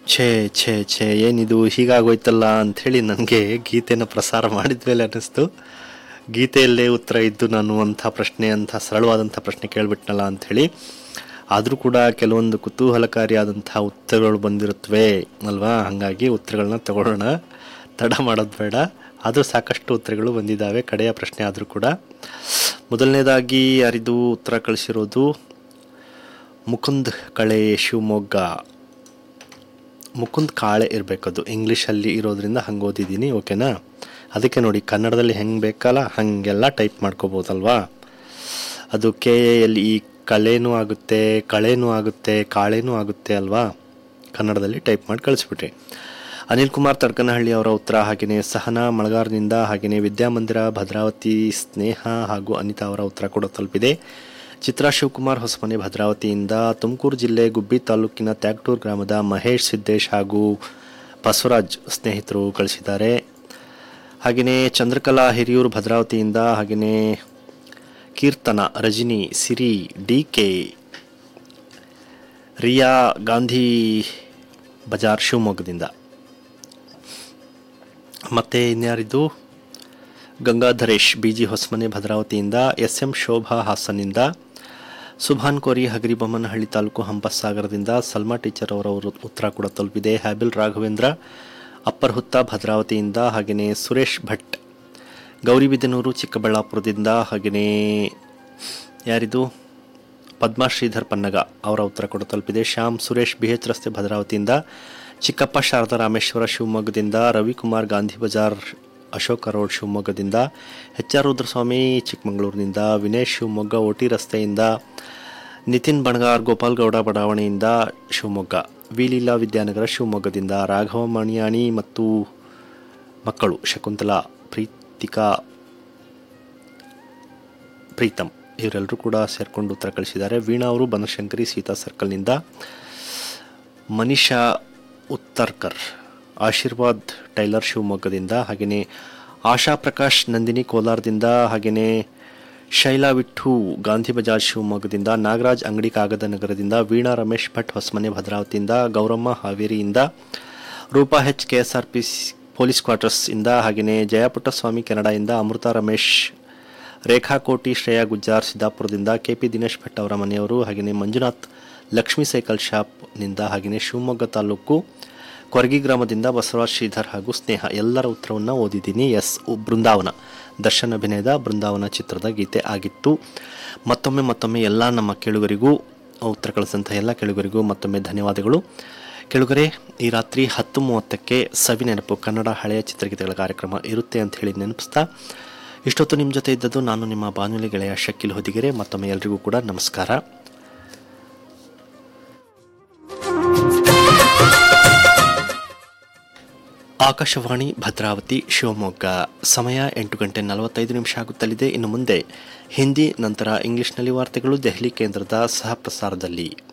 ಛೇ ಛೇ ಛೇ ಏನಿದು ಹೀಗಾಗೋಯ್ತಲ್ಲ ಅಂಥೇಳಿ ನನಗೆ ಗೀತೆನ ಪ್ರಸಾರ ಮಾಡಿದ ಮೇಲೆ ಅನ್ನಿಸ್ತು ಗೀತೆಯಲ್ಲೇ ಉತ್ತರ ಇದ್ದು ನಾನು ಅಂಥ ಪ್ರಶ್ನೆ ಅಂಥ ಸರಳವಾದಂಥ ಪ್ರಶ್ನೆ ಕೇಳಿಬಿಟ್ನಲ್ಲ ಅಂಥೇಳಿ ಆದರೂ ಕೂಡ ಕೆಲವೊಂದು ಕುತೂಹಲಕಾರಿಯಾದಂಥ ಉತ್ತರಗಳು ಬಂದಿರುತ್ತವೆ ಅಲ್ವಾ ಹಾಗಾಗಿ ಉತ್ತರಗಳನ್ನ ತಗೊಳ್ಳೋಣ ತಡ ಮಾಡೋದು ಬೇಡ ಆದರೂ ಸಾಕಷ್ಟು ಉತ್ತರಗಳು ಬಂದಿದ್ದಾವೆ ಕಡೆಯ ಪ್ರಶ್ನೆ ಆದರೂ ಕೂಡ ಮೊದಲನೇದಾಗಿ ಯಾರಿದು ಉತ್ತರ ಕಳಿಸಿರೋದು ಮುಕುಂದ್ ಕಳೆ ಶಿವಮೊಗ್ಗ ಮುಕುಂದ್ ಕಾಳೆ ಇರಬೇಕದು ಇಂಗ್ಲೀಷಲ್ಲಿ ಇರೋದ್ರಿಂದ ಹಂಗೆ ಓದಿದ್ದೀನಿ ಓಕೆನಾ ಅದಕ್ಕೆ ನೋಡಿ ಕನ್ನಡದಲ್ಲಿ ಹೆಂಗೆ ಬೇಕಲ್ಲ ಹಾಗೆಲ್ಲ ಟೈಪ್ ಮಾಡ್ಕೋಬೋದಲ್ವಾ ಅದು ಕೆ ಎ ಎಲ್ ಇ ಕಳೆನೂ ಆಗುತ್ತೆ ಕಳೆನೂ ಆಗುತ್ತೆ ಕಾಳೇನೂ ಆಗುತ್ತೆ ಅಲ್ವಾ ಕನ್ನಡದಲ್ಲಿ ಟೈಪ್ ಮಾಡಿ ಕಳಿಸ್ಬಿಟ್ರಿ ಅನಿಲ್ ಕುಮಾರ್ ತಡ್ಕನಹಳ್ಳಿ ಅವರ ಉತ್ತರ ಹಾಗೆಯೇ ಸಹನಾ ಮಳಗಾರ್ನಿಂದ ಹಾಗೆಯೇ ವಿದ್ಯಾಮಂದಿರ ಭದ್ರಾವತಿ ಸ್ನೇಹ ಹಾಗೂ ಅನಿತಾ ಅವರ ಉತ್ತರ ಕೂಡ ತಲುಪಿದೆ ಚಿತ್ರಾ ಶಿವಕುಮಾರ್ ಹೊಸಮನೆ ಭದ್ರಾವತಿಯಿಂದ ತುಮಕೂರು ಜಿಲ್ಲೆ ಗುಬ್ಬಿ ತಾಲೂಕಿನ ತ್ಯಾಗ್ಟೂರ್ ಗ್ರಾಮದ ಮಹೇಶ್ ಸಿದ್ದೇಶ್ ಹಾಗೂ ಬಸವರಾಜ್ ಸ್ನೇಹಿತರು ಕಳಿಸಿದ್ದಾರೆ ಹಾಗೆಯೇ ಚಂದ್ರಕಲಾ ಹಿರಿಯೂರು ಭದ್ರಾವತಿಯಿಂದ ಹಾಗೆಯೇ ಕೀರ್ತನ ರಜನಿ ಸಿರಿ ಡಿ ಕೆ ರಿಯಾ ಗಾಂಧಿ ಬಜಾರ್ ಶಿವಮೊಗ್ಗದಿಂದ ಮತ್ತು ಇನ್ಯಾರಿದ್ದು ಗಂಗಾಧರೇಶ್ ಬಿ ಜಿ ಹೊಸಮನೆ ಭದ್ರಾವತಿಯಿಂದ ಎಸ್ ಎಂ ಶೋಭಾ ಹಾಸನಿಂದ ಸುಭಾನ್ ಕೋರಿ ಹಗರಿಬೊಮ್ಮನಹಳ್ಳಿ ತಾಲೂಕು ಹಂಪಸಾಗರದಿಂದ ಸಲ್ಮಾ ಟೀಚರ್ ಅವರ ಉರು- ಉತ್ತರ ಕೂಡ ತಲುಪಿದೆ ಹ್ಯಾಬಿಲ್ ರಾಘವೇಂದ್ರ ಅಪ್ಪರ್ ಹುತ್ತ ಭದ್ರಾವತಿಯಿಂದ ಹಾಗೆಯೇ ಸುರೇಶ್ ಭಟ್ ಗೌರಿಬಿದನೂರು ಚಿಕ್ಕಬಳ್ಳಾಪುರದಿಂದ ಹಾಗೆಯೇ ಯಾರಿದು ಪದ್ಮಾ ಶ್ರೀಧರ್ ಪನ್ನಗ ಅವರ ಉತ್ತರ ಕೂಡ ತಲುಪಿದೆ ಶ್ಯಾಮ್ ಸುರೇಶ್ ಬಿ ಎಚ್ ರಸ್ತೆ ಭದ್ರಾವತಿಯಿಂದ ಚಿಕ್ಕಪ್ಪ ಶಾರದಾ ರಾಮೇಶ್ವರ ಶಿವಮೊಗ್ಗದಿಂದ ರವಿಕುಮಾರ್ ಗಾಂಧಿ ಬಜಾರ್ ಅಶೋಕ ರೋಡ್ ಶಿವಮೊಗ್ಗದಿಂದ ಎಚ್ ಆರ್ ರುದ್ರಸ್ವಾಮಿ ಚಿಕ್ಕಮಗಳೂರಿನಿಂದ ವಿನೇಶ್ ಶಿವಮೊಗ್ಗ ಓಟಿ ರಸ್ತೆಯಿಂದ ನಿತಿನ್ ಬಣಗಾರ್ ಗೋಪಾಲ್ಗೌಡ ಬಡಾವಣೆಯಿಂದ ಶಿವಮೊಗ್ಗ ವಿಲೀಲಾ ವಿದ್ಯಾನಗರ ಶಿವಮೊಗ್ಗದಿಂದ ರಾಘವ ಮಣಿಯಾಣಿ ಮತ್ತು ಮಕ್ಕಳು ಶಕುಂತಲಾ ಪ್ರೀತಿಕಾ ಪ್ರೀತಮ್ ಇವರೆಲ್ಲರೂ ಕೂಡ ಸೇರಿಕೊಂಡು ಉತ್ತರ ಕಳಿಸಿದ್ದಾರೆ ವೀಣಾ ಅವರು ಬನಶಂಕರಿ ಸೀತಾ ಸರ್ಕಲ್ನಿಂದ ಮನಿಷಾ ಉತ್ತರ್ಕರ್ ಆಶೀರ್ವಾದ್ ಟೈಲರ್ ಶಿವಮೊಗ್ಗದಿಂದ ಹಾಗೆಯೇ ಆಶಾ ಪ್ರಕಾಶ್ ನಂದಿನಿ ಕೋಲಾರದಿಂದ ಹಾಗೆಯೇ ಶೈಲಾ ವಿಠು ಗಾಂಧಿ ಬಜಾರ್ ಶಿವಮೊಗ್ಗದಿಂದ ನಾಗರಾಜ್ ಅಂಗಡಿ ಕಾಗದ ನಗರದಿಂದ ವೀಣಾ ರಮೇಶ್ ಭಟ್ ಹೊಸಮನೆ ಭದ್ರಾವತಿಯಿಂದ ಗೌರಮ್ಮ ಹಾವೇರಿಯಿಂದ Roopa H K S R P police quarters ಇಂದ ಹಾಗೆಯೇ ಜಯಪುಟ್ಟಸ್ವಾಮಿ ಕೆನಡಾಯಿಂದ ಅಮೃತ ರಮೇಶ್ ರೇಖಾ ಕೋಟಿ ಶ್ರೇಯಾ ಗುಜ್ಜಾರ್ ಸಿದ್ದಾಪುರದಿಂದ ಕೆ ಪಿ ದಿನೇಶ್ ಭಟ್ ಅವರ ಮನೆಯವರು ಹಾಗೆಯೇ ಮಂಜುನಾಥ್ ಲಕ್ಷ್ಮೀ ಸೈಕಲ್ ಶಾಪ್ನಿಂದ ಹಾಗೆಯೇ ಶಿವಮೊಗ್ಗ ತಾಲೂಕು ಕೊರಗಿ ಗ್ರಾಮದಿಂದ ಬಸವರಾಜ್ ಶ್ರೀಧರ್ ಹಾಗೂ ಸ್ನೇಹ ಎಲ್ಲರ ಉತ್ತರವನ್ನು ಓದಿದ್ದೀನಿ ಎಸ್ ಉ- ಬೃಂದಾವನ ದರ್ಶನ್ ಅಭಿನಯದ ಬೃಂದಾವನ ಚಿತ್ರದ ಗೀತೆ ಆಗಿತ್ತು ಮತ್ತೊಮ್ಮೆ ಮತ್ತೊಮ್ಮೆ ಎಲ್ಲ ನಮ್ಮ ಕೇಳುಗರಿಗೂ ಉತ್ತರ ಕಳಿಸಿದಂಥ ಎಲ್ಲ ಕೇಳುಗರಿಗೂ ಮತ್ತೊಮ್ಮೆ ಧನ್ಯವಾದಗಳು ಕೇಳುಗರೆ ಈ ರಾತ್ರಿ ಹತ್ತು ಮೂವತ್ತಕ್ಕೆ ಸವಿ ನೆನಪು ಕನ್ನಡ ಹಳೆಯ ಚಿತ್ರಗೀತೆಗಳ ಕಾರ್ಯಕ್ರಮ ಇರುತ್ತೆ ಅಂತ ಹೇಳಿ ನೆನಪಿಸ್ತಾ ಇಷ್ಟೊತ್ತು ನಿಮ್ಮ ಜೊತೆ ಇದ್ದದ್ದು ನಾನು ನಿಮ್ಮ ಬಾನುಲಿ ಗೆಳೆಯ ಶಕ್ಕಿಲ್ ಹೊದಿಗೆರೆ ಮತ್ತೊಮ್ಮೆ ಎಲ್ರಿಗೂ ಕೂಡ ನಮಸ್ಕಾರ ಆಕಾಶವಾಣಿ ಭದ್ರಾವತಿ ಶಿವಮೊಗ್ಗ ಸಮಯ ಎಂಟು ಗಂಟೆ ನಲವತ್ತೈದು ನಿಮಿಷ ಆಗುತ್ತಲಿದೆ ಇನ್ನು ಮುಂದೆ ಹಿಂದಿ ನಂತರ ಇಂಗ್ಲಿಷ್ನಲ್ಲಿ ವಾರ್ತೆಗಳು ದೆಹಲಿ ಕೇಂದ್ರದ ಸಹ ಪ್ರಸಾರದಲ್ಲಿ